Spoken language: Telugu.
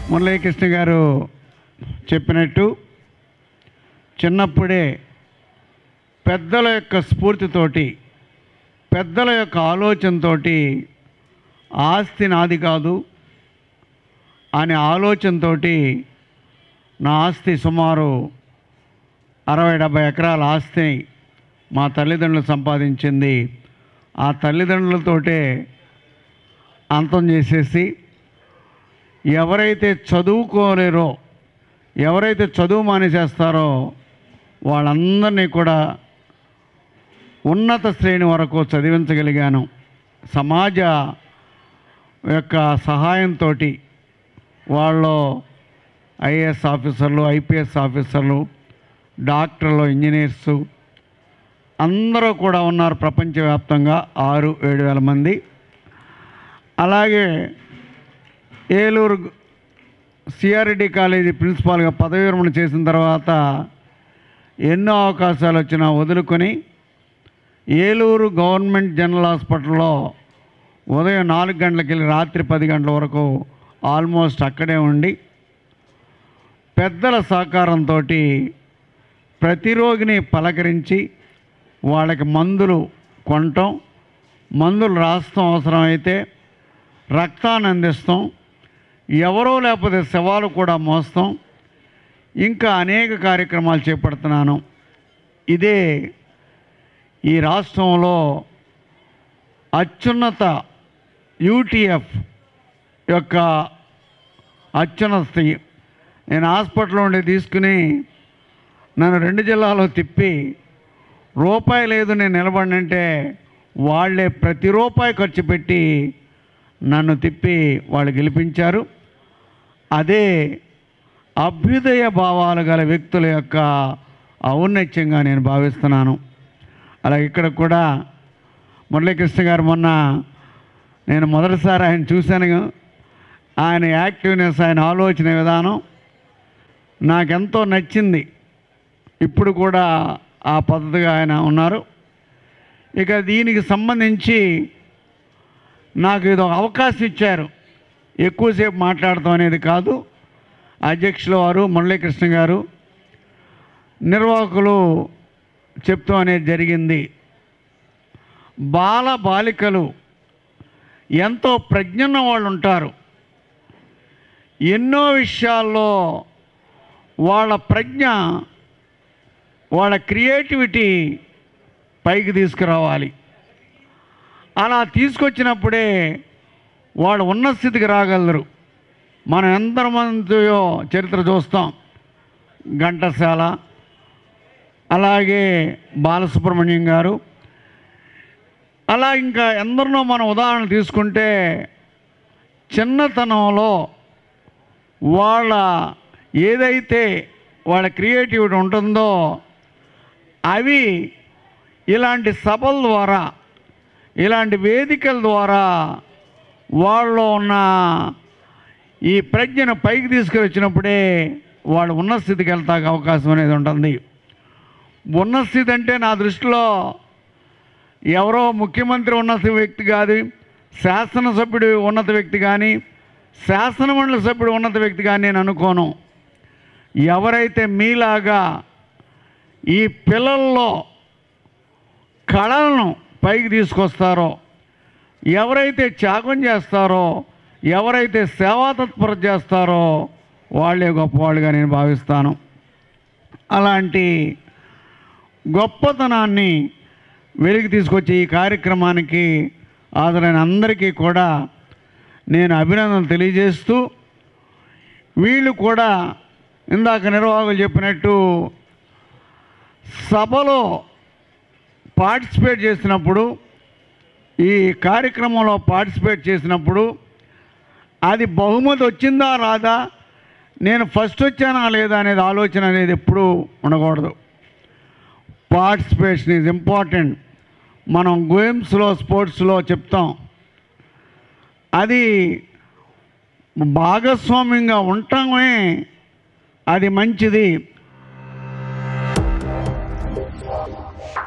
మురళీకృష్ణ గారు చెప్పినట్టు చిన్నప్పుడే పెద్దల యొక్క స్ఫూర్తితోటి పెద్దల యొక్క ఆలోచనతోటి ఆస్తి నాది కాదు అనే ఆలోచనతోటి నా ఆస్తి సుమారు అరవై డెబ్బై ఎకరాల ఆస్తిని మా తల్లిదండ్రులు సంపాదించింది ఆ తల్లిదండ్రులతోటే అంతం చేసేసి ఎవరైతే చదువుకోలేరో ఎవరైతే చదువు మానేసేస్తారో వాళ్ళందరినీ కూడా ఉన్నత శ్రేణి వరకు చదివించగలిగాను సమాజ యొక్క సహాయంతో వాళ్ళు ఐఏఎస్ ఆఫీసర్లు ఐపీఎస్ ఆఫీసర్లు డాక్టర్లు ఇంజనీర్సు అందరూ కూడా ఉన్నారు ప్రపంచవ్యాప్తంగా ఆరు ఏడు వేల మంది అలాగే ఏలూరు సిఆర్డి కాలేజీ ప్రిన్సిపాల్గా పదవి విరమణ చేసిన తర్వాత ఎన్నో అవకాశాలు వచ్చినా వదులుకొని ఏలూరు గవర్నమెంట్ జనరల్ హాస్పిటల్లో ఉదయం నాలుగు గంటలకి వెళ్ళి రాత్రి పది గంటల వరకు ఆల్మోస్ట్ అక్కడే ఉండి పెద్దల సహకారంతో ప్రతి రోగిని పలకరించి వాళ్ళకి మందులు కొనటం మందులు రాస్తాం అవసరమైతే రక్తాన్ని అందిస్తాం ఎవరో లేకపోతే శవాలు కూడా మోస్తాం ఇంకా అనేక కార్యక్రమాలు చేపడుతున్నాను ఇదే ఈ రాష్ట్రంలో అత్యున్నత యూటీఎఫ్ యొక్క అత్యున్నత స్థితి నేను హాస్పిటల్ నుండి తీసుకుని నన్ను రెండు జిల్లాలో తిప్పి రూపాయి లేదు నేను నిలబడినంటే వాళ్ళే ప్రతి రూపాయి ఖర్చు పెట్టి నన్ను తిప్పి వాళ్ళు గెలిపించారు అదే అభ్యుదయ భావాలు గల వ్యక్తుల యొక్క ఔన్నత్యంగా నేను భావిస్తున్నాను అలాగే ఇక్కడ కూడా మురళీకృష్ణ గారు మొన్న నేను మొదటిసారి ఆయన చూశాను ఆయన యాక్టివ్నెస్ ఆయన ఆలోచన విధానం నాకెంతో నచ్చింది ఇప్పుడు కూడా ఆ పద్ధతిగా ఆయన ఉన్నారు ఇక దీనికి సంబంధించి నాకు ఇది ఒక అవకాశం ఇచ్చారు ఎక్కువసేపు మాట్లాడటం అనేది కాదు అధ్యక్షుల వారు మురళీకృష్ణ గారు నిర్వాహకులు చెప్తూ అనేది జరిగింది బాల బాలికలు ఎంతో ప్రజ్ఞన్న వాళ్ళు ఉంటారు ఎన్నో విషయాల్లో వాళ్ళ ప్రజ్ఞ వాళ్ళ క్రియేటివిటీ పైకి తీసుకురావాలి అలా తీసుకొచ్చినప్పుడే వాళ్ళు ఉన్న స్థితికి రాగలరు మనం ఎంతమందియో చరిత్ర చూస్తాం ఘంటసాల అలాగే బాలసుబ్రహ్మణ్యం గారు అలా ఇంకా ఎందరినో మనం ఉదాహరణ తీసుకుంటే చిన్నతనంలో వాళ్ళ ఏదైతే వాళ్ళ క్రియేటివిటీ ఉంటుందో అవి ఇలాంటి సభల ద్వారా ఇలాంటి వేదికల ద్వారా వాళ్ళలో ఉన్న ఈ ప్రజ్ఞను పైకి తీసుకువచ్చినప్పుడే వాళ్ళు ఉన్న స్థితికి వెళ్తాక అవకాశం అనేది ఉంటుంది ఉన్న స్థితి అంటే నా దృష్టిలో ఎవరో ముఖ్యమంత్రి ఉన్నత వ్యక్తి కాదు శాసనసభ్యుడు ఉన్నత వ్యక్తి కానీ శాసనమండలి సభ్యుడు ఉన్నత వ్యక్తి కానీ నేను అనుకోను ఎవరైతే మీలాగా ఈ పిల్లల్లో కళలను పైకి తీసుకొస్తారో ఎవరైతే త్యాగం చేస్తారో ఎవరైతే సేవాతత్పర చేస్తారో వాళ్ళే గొప్పవాళ్ళుగా నేను భావిస్తాను అలాంటి గొప్పతనాన్ని వెలికి తీసుకొచ్చే ఈ కార్యక్రమానికి హాజరైన అందరికీ కూడా నేను అభినందనలు తెలియజేస్తూ వీళ్ళు కూడా ఇందాక నిర్వాహకులు చెప్పినట్టు సభలో పార్టిసిపేట్ చేసినప్పుడు ఈ కార్యక్రమంలో పార్టిసిపేట్ చేసినప్పుడు అది బహుమతి వచ్చిందా రాదా నేను ఫస్ట్ వచ్చానా లేదా అనేది ఆలోచన అనేది ఎప్పుడూ ఉండకూడదు పార్టిసిపేషన్ ఈజ్ ఇంపార్టెంట్ మనం గేమ్స్లో స్పోర్ట్స్లో చెప్తాం అది భాగస్వామ్యంగా ఉండటమే అది మంచిది